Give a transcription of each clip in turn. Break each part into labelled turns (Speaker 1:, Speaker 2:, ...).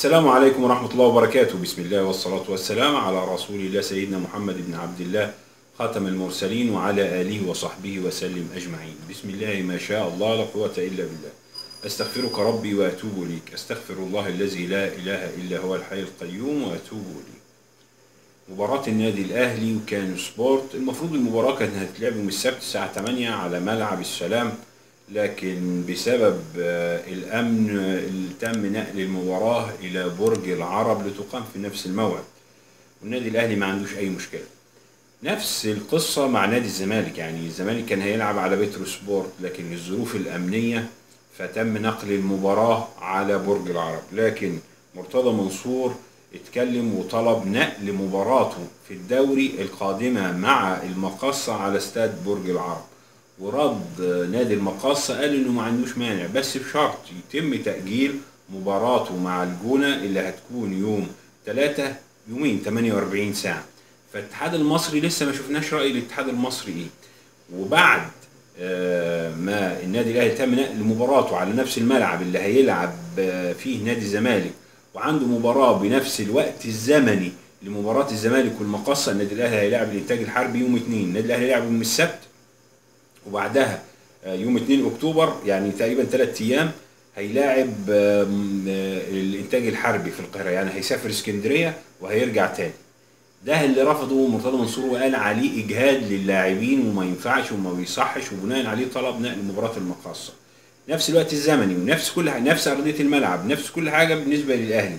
Speaker 1: السلام عليكم ورحمة الله وبركاته بسم الله والصلاة والسلام على رسول الله سيدنا محمد بن عبد الله خاتم المرسلين وعلى آله وصحبه وسلم أجمعين بسم الله ما شاء الله لا قوة إلا بالله أستغفرك ربي وأتوب إليك أستغفر الله الذي لا إله إلا هو الحي القيوم وأتوب إليه مباراة النادي الأهلي وكان سبورت المفروض المباراة كانت هتتلعب يوم السبت الساعة 8 على ملعب السلام لكن بسبب آه، الأمن اللي تم نقل المباراة إلى برج العرب لتقام في نفس الموعد والنادي الأهلي ما عندوش أي مشكلة نفس القصة مع نادي الزمالك يعني الزمالك كان هيلعب على بترو سبورت لكن الظروف الأمنية فتم نقل المباراة على برج العرب لكن مرتضى منصور اتكلم وطلب نقل مباراته في الدوري القادمة مع المقصة على استاد برج العرب ورد نادي المقاصة قال انه ما عندوش مانع بس بشرط يتم تأجيل مباراته مع الجونة اللي هتكون يوم 3 يومين 48 ساعة فالاتحاد المصري لسه ما شفناش رأي الاتحاد المصري ايه وبعد آه، ما النادي الاهلي تم نقل مباراته على نفس الملعب اللي هيلعب آه، فيه نادي الزمالك وعنده مباراة بنفس الوقت الزمني لمباراة الزمالك والمقصة النادي الاهلي هيلاعب الانتاج الحربي يوم اثنين النادي الاهلي هيلعب يوم السبت وبعدها آه، يوم 2 اكتوبر يعني تقريبا ثلاث ايام هيلاعب آم، آه، الانتاج الحربي في القاهره يعني هيسافر اسكندريه وهيرجع تاني ده اللي رفضه مرتضى منصور وقال عليه اجهاد للاعبين وما ينفعش وما بيصحش وبناء عليه طلب نقل مباراه المقاصه نفس الوقت الزمني ونفس كل حاجه نفس ارضيه الملعب نفس كل حاجه بالنسبه للاهلي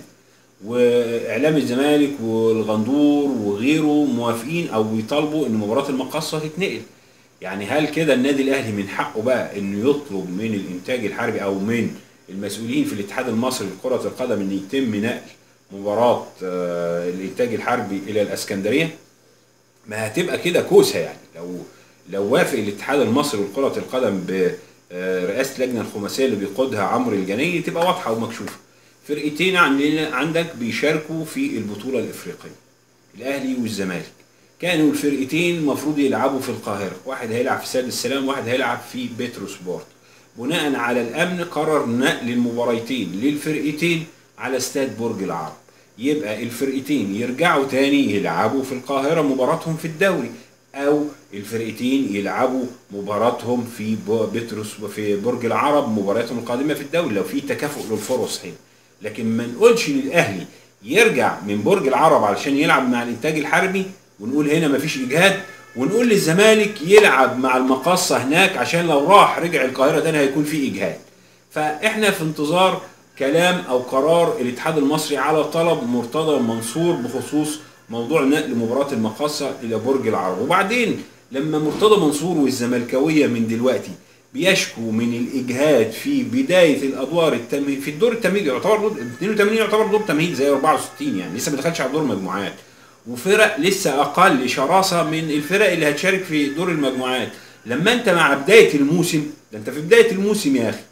Speaker 1: واعلام الزمالك والغندور وغيره موافقين او بيطالبوا ان مباراه المقاصه تتنقل يعني هل كده النادي الاهلي من حقه بقى انه يطلب من الانتاج الحربي او من المسؤولين في الاتحاد المصري لكره القدم ان يتم نقل مباراه آه، الانتاج الحربي الى الاسكندريه ما هتبقى كده كوسه يعني لو لو وافق الاتحاد المصري لكره القدم برئاسه اللجنه الخماسيه اللي بيقودها عمرو الجني تبقى واضحه ومكشوفه فرقتين عندنا عندك بيشاركوا في البطوله الافريقيه الاهلي والزمالك كانوا الفرقتين المفروض يلعبوا في القاهره واحد هيلعب في استاد السلام واحد هيلعب في بترو سبورت بناء على الامن قرر نقل المباريتين للفرقتين على استاد برج العرب يبقى الفرقتين يرجعوا تاني يلعبوا في القاهره مباراتهم في الدوري او الفرقتين يلعبوا مباراتهم في ب- بتروس في برج العرب مباراتهم القادمه في الدوري لو في تكافؤ للفرص هنا لكن ما نقولش للاهلي يرجع من برج العرب علشان يلعب مع الانتاج الحربي ونقول هنا مفيش اجهاد ونقول للزمالك يلعب مع المقاصه هناك عشان لو راح رجع القاهره تاني هيكون في اجهاد فاحنا في انتظار كلام او قرار الاتحاد المصري على طلب مرتضى منصور بخصوص موضوع نقل مباراه المقاصه الى برج العرب وبعدين لما مرتضى منصور والزملكاويه من دلوقتي بيشكوا من الاجهاد في بدايه الادوار التمهيد في الدور التمهيدي يعتبر دور 82 يعتبر دور تمهيد زي 64 يعني لسه ما دخلش على دور مجموعات وفرق لسه اقل شراسه من الفرق اللي هتشارك في دور المجموعات لما انت مع بدايه الموسم ده انت في بدايه الموسم يا اخي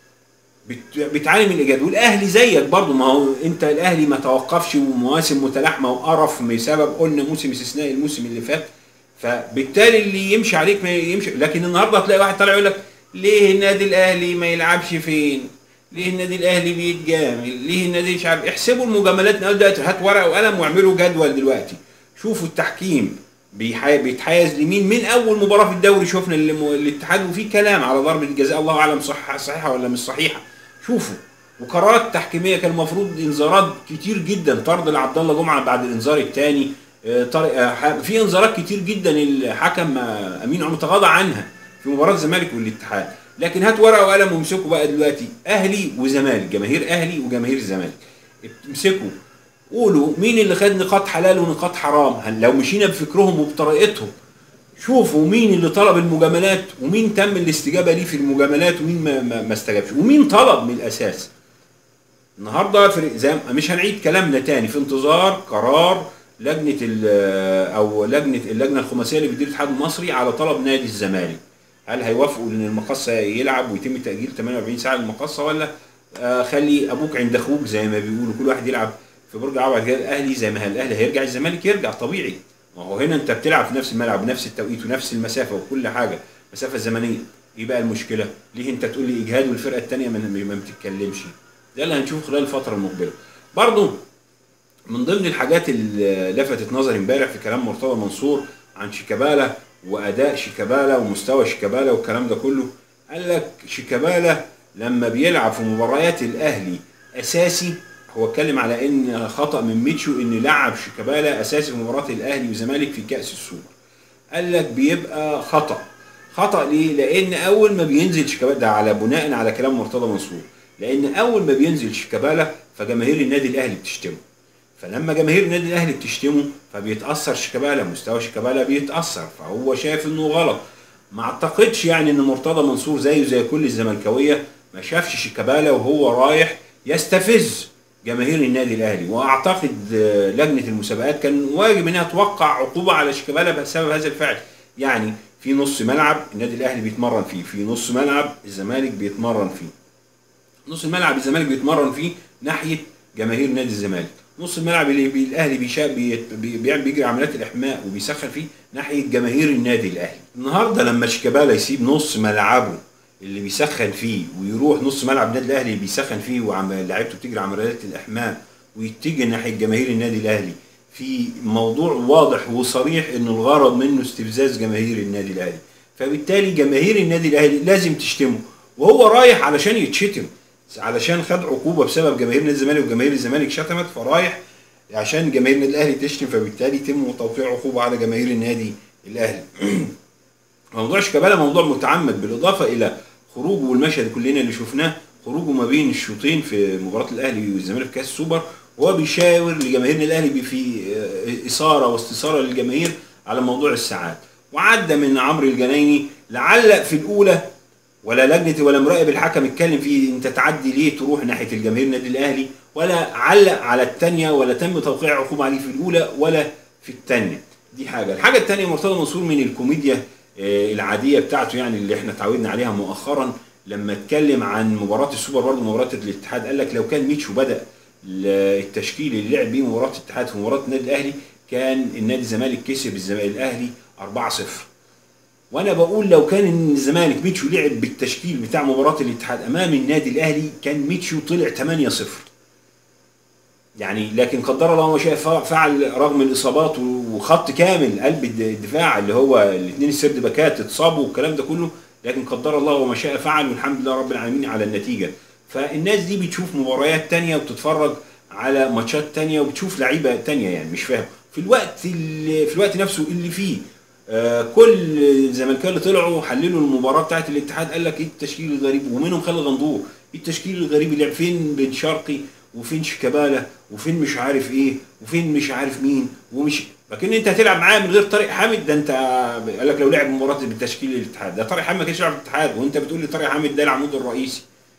Speaker 1: بت- بتعاني من الاجهاد والاهلي زيك برضو ما هو انت الاهلي ما توقفش ومواسم متلاحمه وقرف بسبب قلنا موسم استثنائي الموسم اللي فات فبالتالي اللي يمشي عليك ما يمشي لكن النهارده هتلاقي واحد طالع يقول لك ليه النادي الاهلي ما يلعبش فين؟ ليه النادي الاهلي بيتجامل؟ ليه النادي مش عارف احسبوا المجاملات من أول دلوقتي هات ورقه وقلم واعملوا جدول دلوقتي شوفوا التحكيم بيحا- بيتحيز لمين من اول مباراه في الدوري شفنا الم- الاتحاد وفي كلام على ضربه الجزاء الله اعلم صح صحيحه ولا مش صحيحه شوفوا وقرارات تحكيميه كان المفروض انذارات كتير جدا طرد لعبد الله جمعه بعد الانذار الثاني في انذارات كتير جدا الحكم آه، امين عمر تغاضى عنها في مباراه الزمالك والاتحاد لكن هات ورقه وقلم وامسكوا بقى دلوقتي اهلي وزمالك جماهير اهلي وجماهير الزمالك امسكوا قولوا مين اللي خد نقاط حلال ونقاط حرام هل لو مشينا بفكرهم وبطريقتهم شوفوا مين اللي طلب المجاملات ومين تم الاستجابه ليه في المجاملات ومين ما, ما, ما استجابش ومين طلب من الاساس النهارده فرق زي ما- مش هنعيد كلامنا تاني في انتظار قرار لجنه ال- او لجنه اللجنه الخماسيه اللي بتدير الاتحاد المصري على طلب نادي الزمالك هل هيوافقوا ان المقصه يلعب ويتم تاجيل 48 ساعه للمقصه ولا آه خلي ابوك عند اخوك زي ما بيقولوا كل واحد يلعب في برج العرب بعد كده الاهلي زي ما الاهلي هيرجع الزمالك يرجع طبيعي ما هو هنا انت بتلعب في نفس الملعب بنفس التوقيت ونفس المسافه وكل حاجه مسافه زمنيه ايه بقى المشكله؟ ليه انت تقول لي اجهاد والفرقه الثانيه ما ما بتتكلمش؟ ده اللي هنشوفه خلال الفتره المقبله برضو من ضمن الحاجات اللي لفتت نظري امبارح في كلام مرتضى منصور عن شيكابالا واداء شيكابالا ومستوى شيكابالا والكلام ده كله قال لك شيكابالا لما بيلعب في مباريات الاهلي اساسي هو اتكلم على ان خطا من ميتشو ان لعب شيكابالا اساسي في مباراه الاهلي والزمالك في كاس السوبر قال لك بيبقى خطا خطا ليه لان اول ما بينزل شيكابالا ده على بناء على كلام مرتضى منصور لان اول ما بينزل شيكابالا فجماهير النادي الاهلي بتشتمه فلما جماهير النادي الاهلي بتشتمه فبيتاثر شيكابالا مستوى شيكابالا بيتاثر فهو شايف انه غلط ما اعتقدش يعني ان مرتضى منصور زيه زي كل الزملكاويه ما شافش شيكابالا وهو رايح يستفز جماهير النادي الاهلي واعتقد آه، لجنه المسابقات كان واجب انها توقع عقوبه على شيكابالا بسبب هذا الفعل يعني في نص ملعب النادي الاهلي بيتمرن فيه في نص ملعب الزمالك بيتمرن فيه نص الملعب الزمالك بيتمرن فيه ناحيه جماهير نادي الزمالك نص الملعب اللي بي الاهلي بيشا بي بي بيعمل بيجري عمليات الاحماء وبيسخن فيه ناحيه جماهير النادي الاهلي النهارده لما شيكابالا يسيب نص ملعبه اللي بيسخن فيه ويروح نص ملعب النادي الاهلي بيسخن فيه ولاعيبته بتجري عمليات الاحماء ويتجه ناحيه جماهير النادي الاهلي في موضوع واضح وصريح ان الغرض منه استفزاز جماهير النادي الاهلي فبالتالي جماهير النادي الاهلي لازم تشتمه وهو رايح علشان يتشتم علشان خد عقوبه بسبب جماهير نادي الزمالك وجماهير الزمالك شتمت فرايح عشان جماهير النادي الاهلي تشتم فبالتالي يتم توقيع عقوبه على جماهير النادي الاهلي موضوع شيكابالا موضوع متعمد بالاضافه الى خروجه والمشهد كلنا اللي شفناه خروجه ما بين الشوطين في مباراه الاهلي والزمالك في كاس السوبر وهو بيشاور لجماهير الاهلي في اثاره واستثاره للجماهير على موضوع الساعات وعدى من عمرو الجنايني لعل في الاولى ولا لجنه ولا مراقب الحكم اتكلم فيه انت تعدي ليه تروح ناحيه الجماهير النادي الاهلي ولا علق على الثانيه ولا تم توقيع عقوبه عليه في الاولى ولا في الثانيه دي حاجه الحاجه الثانيه مرتضى منصور من الكوميديا العاديه بتاعته يعني اللي احنا اتعودنا عليها مؤخرا لما اتكلم عن مباراه السوبر برضه مباراه الاتحاد قال لك لو كان ميتشو بدا التشكيل اللي لعب بيه مباراه الاتحاد في مباراه النادي الاهلي كان النادي الزمالك كسب الزمالك الاهلي 4-0 وانا بقول لو كان الزمالك ميتشو لعب بالتشكيل بتاع مباراه الاتحاد امام النادي الاهلي كان ميتشو طلع 8-0 يعني لكن قدر الله ما شاء فعل رغم الاصابات وخط كامل قلب الدفاع اللي هو الاثنين السرد باكات اتصابوا والكلام ده كله لكن قدر الله وما شاء فعل والحمد لله رب العالمين على النتيجه فالناس دي بتشوف مباريات تانية وبتتفرج على ماتشات تانية وبتشوف لعيبه تانية يعني مش فاهم في الوقت اللي في الوقت نفسه اللي فيه آه كل الزملكاويه اللي طلعوا حللوا المباراه بتاعت الاتحاد قال لك ايه التشكيل الغريب ومنهم خالد غندور ايه التشكيل الغريب اللي فين بن شرقي وفين شيكابالا وفين مش عارف ايه وفين مش عارف مين ومش لكن انت هتلعب معاه من غير طارق حامد ده انت قال لك لو لعب مباراه بالتشكيل الاتحاد ده طارق حامد ما كانش يلعب الاتحاد وانت بتقول لي طارق حامد ده العمود الرئيسي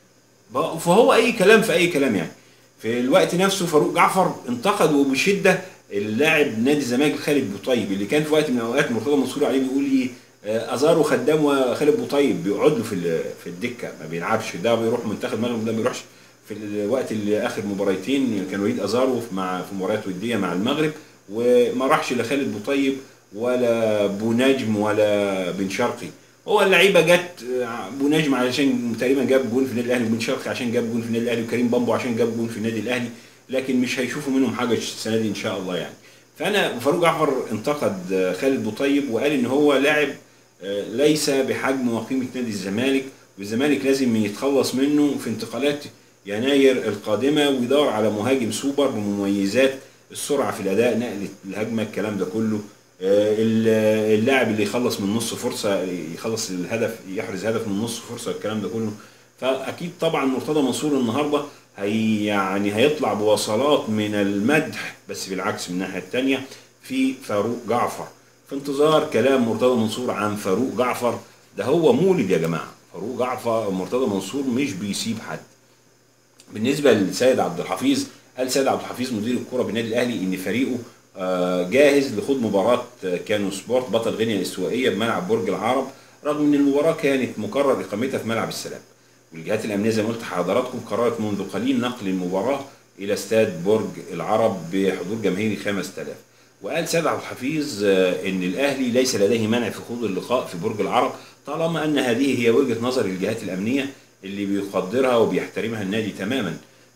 Speaker 1: فهو اي كلام في اي كلام يعني في الوقت نفسه فاروق جعفر انتقد وبشده اللاعب نادي الزمالك خالد بوطيب اللي كان في وقت من الاوقات مرتضى منصور عليه بيقول لي ازارو خدام وخالد بوطيب بيقعد له في في الدكه ما بيلعبش ده بيروح منتخب مالهم ده ما بيروحش في الوقت اللي اخر مباراتين كان وليد ازارو مع في مباريات وديه مع المغرب وما راحش لا خالد بوطيب ولا بونجم ولا بن شرقي هو اللعيبه جت بونجم علشان تقريبا جاب جون في النادي الاهلي وبن شرقي عشان جاب جون في النادي الاهلي وكريم بامبو عشان جاب جون في النادي الاهلي لكن مش هيشوفوا منهم حاجه السنه دي ان شاء الله يعني فانا فاروق جعفر انتقد خالد بوطيب وقال ان هو لاعب ليس بحجم وقيمه نادي الزمالك والزمالك لازم يتخلص منه في انتقالات يناير القادمه ويدور على مهاجم سوبر بمميزات السرعه في الاداء نقل الهجمه الكلام ده كله اللاعب اللي يخلص من نص فرصه يخلص الهدف يحرز هدف من نص فرصه الكلام ده كله فاكيد طبعا مرتضى منصور النهارده هي يعني هيطلع بوصلات من المدح بس بالعكس من الناحيه الثانيه في فاروق جعفر في انتظار كلام مرتضى منصور عن فاروق جعفر ده هو مولد يا جماعه فاروق جعفر مرتضى منصور مش بيسيب حد بالنسبه لسيد عبد الحفيظ قال سيد عبد الحفيظ مدير الكره بالنادي الاهلي ان فريقه جاهز لخوض مباراه كانو سبورت بطل غينيا الاستوائيه بملعب برج العرب رغم ان المباراه كانت مقرر اقامتها في ملعب السلام والجهات الامنيه زي ما قلت حضراتكم قررت منذ قليل نقل المباراه الى استاد برج العرب بحضور جماهيري 5000 وقال سيد عبد الحفيظ ان الاهلي ليس لديه مانع في خوض اللقاء في برج العرب طالما ان هذه هي وجهه نظر الجهات الامنيه اللي بيقدرها وبيحترمها النادي تماما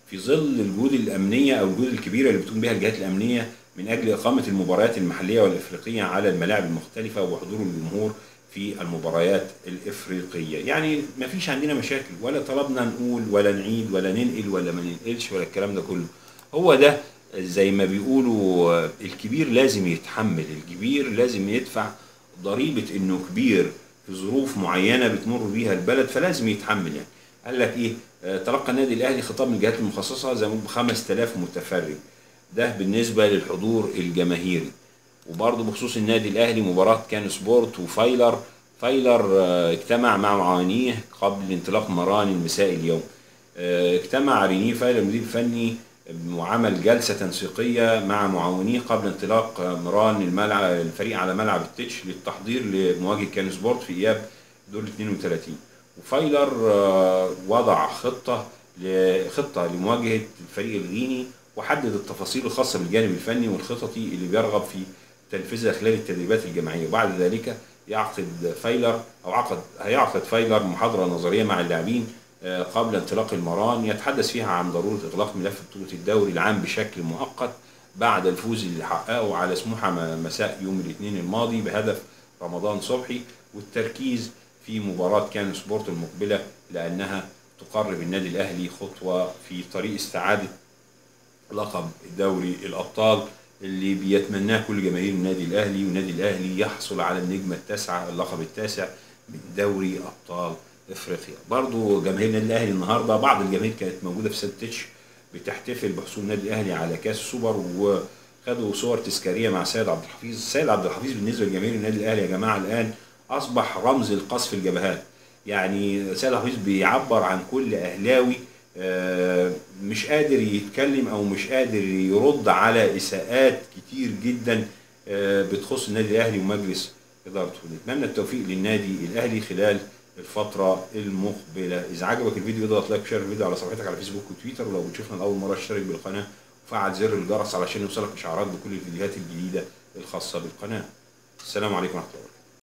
Speaker 1: في ظل الجهود الامنيه او الجهود الكبيره اللي بتقوم بها الجهات الامنيه من اجل اقامه المباريات المحليه والافريقيه على الملاعب المختلفه وحضور الجمهور في المباريات الافريقيه يعني ما فيش عندنا مشاكل ولا طلبنا نقول ولا نعيد ولا ننقل ولا ما ننقلش ولا الكلام ده كله هو ده زي ما بيقولوا الكبير لازم يتحمل الكبير لازم يدفع ضريبه انه كبير في ظروف معينه بتمر بيها البلد فلازم يتحمل يعني قال لك ايه آه، تلقى النادي الاهلي خطاب من الجهات المخصصه زي ما بنقول ب 5000 متفرج ده بالنسبه للحضور الجماهيري وبرضه بخصوص النادي الاهلي مباراه كان سبورت وفايلر فايلر آه، اجتمع مع معاونيه قبل انطلاق مران المساء اليوم آه، اجتمع رينيه فايلر المدير الفني وعمل جلسه تنسيقيه مع معاونيه قبل انطلاق آه، مران الملعب الفريق على ملعب التتش للتحضير لمواجهه كان سبورت في اياب دور 32 وفايلر آه، وضع خطه خطه لمواجهه الفريق الغيني وحدد التفاصيل الخاصه بالجانب الفني والخططي اللي بيرغب في تنفيذها خلال التدريبات الجماعيه وبعد ذلك يعقد فايلر او عقد هيعقد فايلر محاضره نظريه مع اللاعبين آه، قبل انطلاق المران يتحدث فيها عن ضروره اغلاق ملف بطوله الدوري العام بشكل مؤقت بعد الفوز اللي حققه على سموحه م- مساء يوم الاثنين الماضي بهدف رمضان صبحي والتركيز في مباراه كان سبورت المقبله لانها تقرب النادي الاهلي خطوه في طريق استعاده لقب دوري الابطال اللي بيتمناه كل جماهير النادي الاهلي والنادي الاهلي يحصل على النجمه التاسعه اللقب التاسع من دوري ابطال افريقيا برضو جماهير النادي الاهلي النهارده بعض الجماهير كانت موجوده في سان تيتش بتحتفل بحصول النادي الاهلي على كاس السوبر وخدوا صور تذكاريه مع سيد عبد الحفيظ سيد عبد الحفيظ بالنسبه لجماهير النادي الاهلي يا جماعه الان اصبح رمز القصف الجبهات يعني سيد عبد الحفيظ بيعبر عن كل اهلاوي آه، مش قادر يتكلم او مش قادر يرد على اساءات كتير جدا آه، بتخص النادي الاهلي ومجلس ادارته نتمنى التوفيق للنادي الاهلي خلال الفترة المقبلة إذا عجبك الفيديو اضغط لايك وشير الفيديو على صفحتك على فيسبوك وتويتر ولو بتشوفنا لأول مرة اشترك بالقناة وفعل زر الجرس علشان يوصلك إشعارات بكل الفيديوهات الجديدة الخاصة بالقناة السلام عليكم ورحمة الله وبركاته